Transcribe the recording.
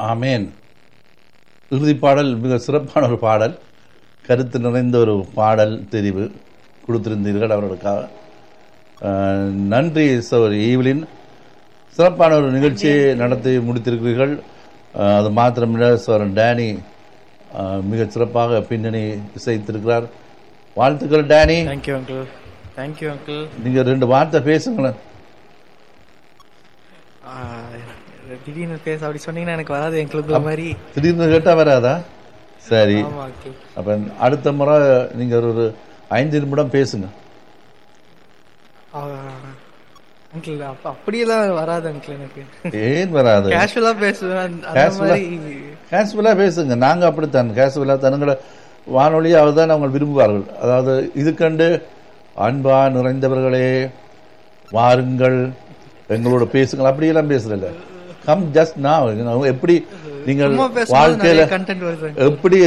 ஆமேன் இறுதி பாடல் மிக சிறப்பான ஒரு பாடல் கருத்து நிறைந்த ஒரு பாடல் தெரிவு கொடுத்திருந்தீர்கள் அவர்களுக்காக அஹ், நன்றி சோர் ஈவிலின் சிறப்பான ஒரு நிகழ்ச்சியை நடத்தி முடித்திருக்கிறீர்கள் அஹ், அது மாத்திரமில்ல சோரன் டேனி அஹ், மிகச் சிறப்பாக பின்னணி இசைத்திருக்கிறார் வாழ்த்துக்கள் Danny thank you uncle thank you uncle நீங்க ரெண்டு வார்த்தை பேசுங்களேன் திடீர்னு பேச அப்படி சொன்னீங்கன்னா எனக்கு வராது எங்களுக்கு ஒரு மாதிரி திடீர்னு கேட்டா வராதா சரி ஆமா அங்கிள் அப்ப அடுத்த முறை நீங்க ஒரு ஒரு ஐந்து நிமிடம் பேசுங்க அங்கிள் அப்ப அப்படியெல்லாம் வராது அங்கிள் எனக்கு ஏன் வராது கேஷுவலா பேசுவேன் அந்த- அந்த Casual-ஆ? மாதிரி கேஷுவலா பேசுங்க நாங்க அப்படித்தான் கேஷுவலா தனுங்கள வானொலியாவது தான் அவங்க விரும்புவார்கள் அதாவது இது கண்டு அன்பா நிறைந்தவர்களே வாருங்கள் எங்களோட பேசுங்கள் அப்படியெல்லாம் பேசுறதில்ல கம் ஜஸ்ட் நான் எப்படி நீங்கள் சும்மா பேசும்போது வாழ்க்கையில நிறைய கண்டென்ட் வருது எப்படி